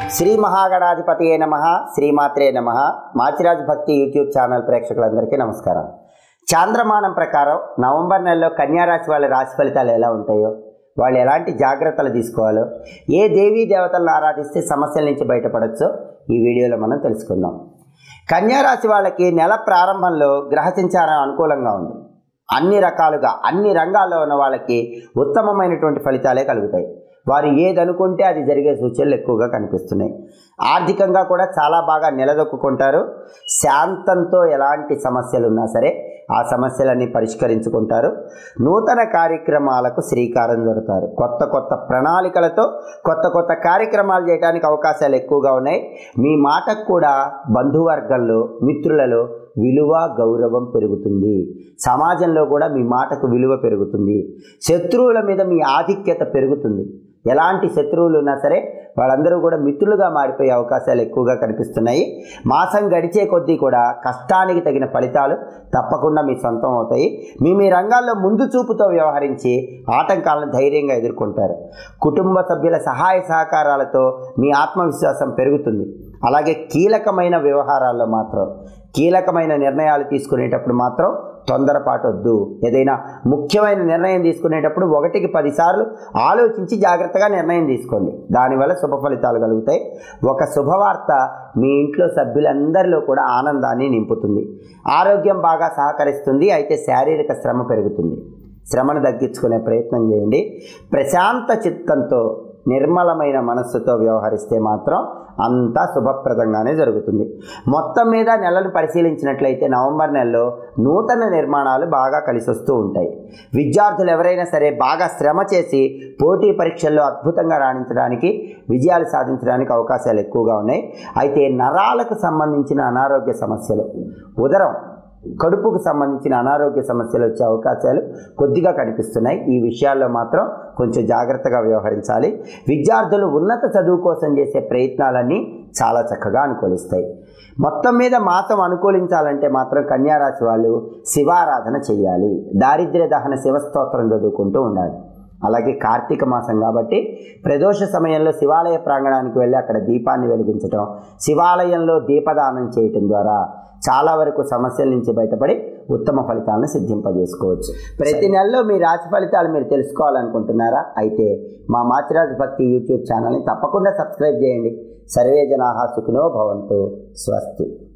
శ్రీ మహాగణాధిపతియే నమ శ్రీమాత్రే నమ మాచిరాజ్ భక్తి యూట్యూబ్ ఛానల్ ప్రేక్షకులందరికీ నమస్కారం చాంద్రమానం ప్రకారం నవంబర్ నెలలో కన్యారాశి వాళ్ళ రాశి ఫలితాలు ఎలా ఉంటాయో వాళ్ళు ఎలాంటి జాగ్రత్తలు తీసుకోవాలో ఏ దేవీ దేవతలను ఆరాధిస్తే సమస్యల నుంచి బయటపడచ్చో ఈ వీడియోలో మనం తెలుసుకుందాం కన్యారాశి వాళ్ళకి నెల ప్రారంభంలో గ్రహ సంచారం అనుకూలంగా ఉంది అన్ని రకాలుగా అన్ని రంగాల్లో ఉన్న వాళ్ళకి ఉత్తమమైనటువంటి ఫలితాలే కలుగుతాయి వారు ఏదనుకుంటే అది జరిగే సూచనలు ఎక్కువగా కనిపిస్తున్నాయి ఆర్థికంగా కూడా చాలా బాగా నిలదొక్కుంటారు శాంతంతో ఎలాంటి సమస్యలు ఉన్నా సరే ఆ సమస్యలన్నీ పరిష్కరించుకుంటారు నూతన కార్యక్రమాలకు శ్రీకారం చుడతారు కొత్త కొత్త ప్రణాళికలతో కొత్త కొత్త కార్యక్రమాలు చేయడానికి అవకాశాలు ఎక్కువగా ఉన్నాయి మీ మాటకు కూడా బంధువర్గంలో మిత్రులలో విలువ గౌరవం పెరుగుతుంది సమాజంలో కూడా మీ మాటకు విలువ పెరుగుతుంది శత్రువుల మీద మీ ఆధిక్యత పెరుగుతుంది ఎలాంటి శత్రువులు ఉన్నా సరే వాళ్ళందరూ కూడా మిత్రులుగా మారిపోయే అవకాశాలు ఎక్కువగా కనిపిస్తున్నాయి మాసం గడిచే కొద్దీ కూడా కష్టానికి తగిన ఫలితాలు తప్పకుండా మీ సొంతం అవుతాయి మీ మీ రంగాల్లో ముందు చూపుతో వ్యవహరించి ఆటంకాలను ధైర్యంగా ఎదుర్కొంటారు కుటుంబ సభ్యుల సహాయ సహకారాలతో మీ ఆత్మవిశ్వాసం పెరుగుతుంది అలాగే కీలకమైన వ్యవహారాల్లో మాత్రం కీలకమైన నిర్ణయాలు తీసుకునేటప్పుడు మాత్రం తొందరపాటొద్దు ఏదైనా ముఖ్యమైన నిర్ణయం తీసుకునేటప్పుడు ఒకటికి పదిసార్లు ఆలోచించి జాగ్రత్తగా నిర్ణయం తీసుకోండి దానివల్ల శుభ ఫలితాలు కలుగుతాయి ఒక శుభవార్త మీ ఇంట్లో సభ్యులందరిలో కూడా ఆనందాన్ని నింపుతుంది ఆరోగ్యం బాగా సహకరిస్తుంది అయితే శారీరక శ్రమ పెరుగుతుంది శ్రమను తగ్గించుకునే ప్రయత్నం చేయండి ప్రశాంత చిత్తంతో నిర్మలమైన మనస్సుతో వ్యవహరిస్తే మాత్రం అంతా శుభప్రదంగానే జరుగుతుంది మొత్తం మీద నెలను పరిశీలించినట్లయితే నవంబర్ నెలలో నూతన నిర్మాణాలు బాగా కలిసి వస్తూ ఉంటాయి విద్యార్థులు ఎవరైనా సరే బాగా శ్రమ చేసి పోటీ పరీక్షల్లో అద్భుతంగా రాణించడానికి విజయాలు సాధించడానికి అవకాశాలు ఎక్కువగా ఉన్నాయి అయితే నరాలకు సంబంధించిన అనారోగ్య సమస్యలు ఉదరం కడుపుకు సంబంధించిన అనారోగ్య సమస్యలు వచ్చే అవకాశాలు కొద్దిగా కనిపిస్తున్నాయి ఈ విషయాల్లో మాత్రం కొంచెం జాగ్రత్తగా వ్యవహరించాలి విద్యార్థులు ఉన్నత చదువు కోసం చేసే ప్రయత్నాలన్నీ చాలా చక్కగా అనుకూలిస్తాయి మొత్తం మీద మాసం అనుకూలించాలంటే మాత్రం కన్యారాశి వాళ్ళు శివారాధన చేయాలి దారిద్ర్య దహన శివస్తోత్రం చదువుకుంటూ ఉండాలి అలాగే కార్తీక మాసం కాబట్టి ప్రదోష సమయంలో శివాలయ ప్రాంగణానికి వెళ్ళి అక్కడ దీపాన్ని వెలిగించటం శివాలయంలో దీపదానం చేయటం ద్వారా చాలా వరకు సమస్యల నుంచి బయటపడి ఉత్తమ ఫలితాలను సిద్ధింపజేసుకోవచ్చు ప్రతి నెలలో మీ రాశి ఫలితాలు మీరు తెలుసుకోవాలనుకుంటున్నారా అయితే మా మాచిరాజు భక్తి యూట్యూబ్ ఛానల్ని తప్పకుండా సబ్స్క్రైబ్ చేయండి సర్వే జనాహా సుఖినో భవంతు స్వస్తి